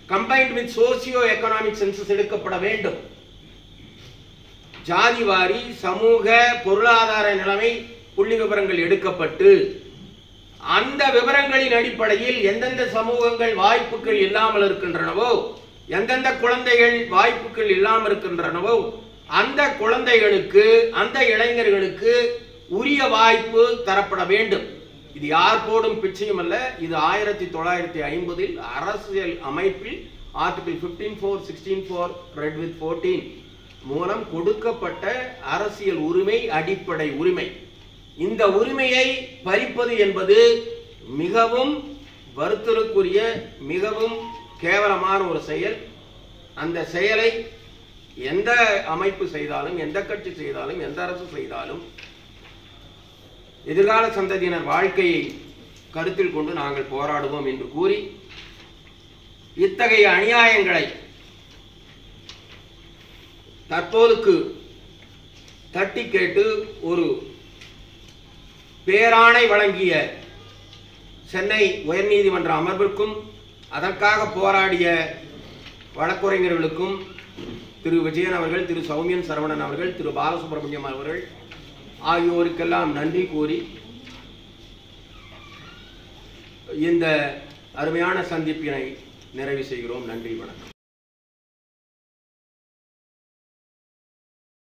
combined with socio economic census எடுக்கப்பட வேண்டும் ஜாதி வாரி சமூக பொருளாதார நிலைமை புள்ளி விவரங்கள் எடுக்கப்பட்டு அந்த விவரங்களின் அடிப்படையில் எந்தெந்த சமூகங்கள் வாய்ப்புகள் இல்லாமல் இருக்கின்றனவோ எந்தெந்த குழந்தைகள் வாய்ப்புகள் இல்லாமல் இருக்கின்றனவோ அந்த குழந்தைகளுக்கு அந்த இளைஞர்களுக்கு உரிய வாய்ப்பு தரப்பட வேண்டும் இது யார் போடும் பிச்சையும் அல்ல இது ஆயிரத்தி தொள்ளாயிரத்தி ஐம்பதில் அரசியல் அமைப்பில் article fifteen four sixteen four read with fourteen மூலம் கொடுக்கப்பட்ட அரசியல் உரிமை அடிப்படை உரிமை இந்த உரிமையை பறிப்பது என்பது மிகவும் வருத்தலுக்குரிய மிகவும் கேவலமான ஒரு செயல் அந்த செயலை எந்த அமைப்பு செய்தாலும் எந்த கட்சி செய்தாலும் எந்த அரசு செய்தாலும் எதிர்கால சந்ததியினர் வாழ்க்கையை கருத்தில் கொண்டு நாங்கள் போராடுவோம் என்று கூறி இத்தகைய அநியாயங்களை தற்போதுக்கு தட்டி கேட்டு ஒரு பேராணை வழங்கிய சென்னை உயர்நீதிமன்ற அமர்விற்கும் அதற்காக போராடிய வழக்குரைஞர்களுக்கும் திரு விஜயன் அவர்கள் திரு சௌமியன் சரவணன் அவர்கள் திரு பாலசுப்ரமணியம் அவர்கள் ஆகியோருக்கெல்லாம் நன்றி கூறி இந்த அருமையான சந்திப்பினை நிறைவு செய்கிறோம் நன்றி வணக்கம்